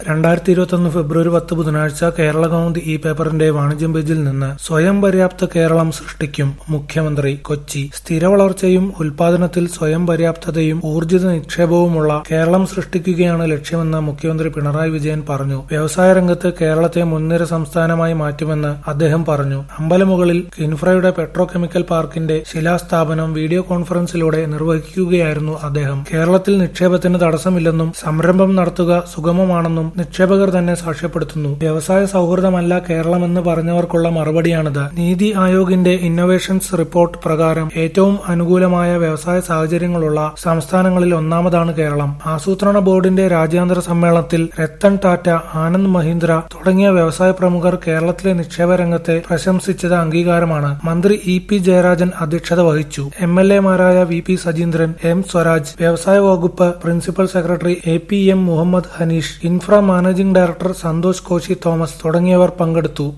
രണ്ടായിരത്തി ഇരുപത്തൊന്ന് ഫെബ്രുവരി പത്ത് ബുധനാഴ്ച കേരള കൗമുദി ഈ പേപ്പറിന്റെ വാണിജ്യം പേജിൽ നിന്ന് സ്വയം പര്യാപ്ത കേരളം സൃഷ്ടിക്കും മുഖ്യമന്ത്രി കൊച്ചി സ്ഥിര വളർച്ചയും ഉൽപാദനത്തിൽ സ്വയം പര്യാപ്തതയും ഊർജിത നിക്ഷേപവുമുള്ള കേരളം സൃഷ്ടിക്കുകയാണ് ലക്ഷ്യമെന്ന് മുഖ്യമന്ത്രി പിണറായി വിജയൻ പറഞ്ഞു വ്യവസായ രംഗത്ത് കേരളത്തെ മുൻനിര സംസ്ഥാനമായി മാറ്റുമെന്ന് അദ്ദേഹം പറഞ്ഞു അമ്പലമുകളിൽ കിൻഫ്രയുടെ പെട്രോ കെമിക്കൽ പാർക്കിന്റെ ശിലാസ്ഥാപനം വീഡിയോ കോൺഫറൻസിലൂടെ നിർവഹിക്കുകയായിരുന്നു അദ്ദേഹം കേരളത്തിൽ നിക്ഷേപത്തിന് തടസ്സമില്ലെന്നും സംരംഭം നടത്തുക സുഗമമാണെന്നും നിക്ഷേപകർ തന്നെ സാക്ഷ്യപ്പെടുത്തുന്നു വ്യവസായ സൗഹൃദമല്ല കേരളമെന്ന് പറഞ്ഞവർക്കുള്ള മറുപടിയാണിത് നീതി ആയോഗിന്റെ ഇന്നൊവേഷൻസ് റിപ്പോർട്ട് പ്രകാരം ഏറ്റവും അനുകൂലമായ വ്യവസായ സാഹചര്യങ്ങളുള്ള സംസ്ഥാനങ്ങളിൽ ഒന്നാമതാണ് കേരളം ആസൂത്രണ ബോർഡിന്റെ രാജ്യാന്തര സമ്മേളനത്തിൽ രത്തൻ ടാറ്റ ആനന്ദ് മഹീന്ദ്ര തുടങ്ങിയ വ്യവസായ പ്രമുഖർ കേരളത്തിലെ നിക്ഷേപ രംഗത്തെ പ്രശംസിച്ചത് അംഗീകാരമാണ് മന്ത്രി ഇ പി ജയരാജൻ അധ്യക്ഷത വഹിച്ചു എം എൽ എമാരായ V P Sajeendran M Swaraj വ്യവസായ വകുപ്പ് principal secretary A P M Muhammad Haneesh infra managing director Santhosh Koshy Thomas തുടങ്ങിയവർ പങ്കെടുത്തു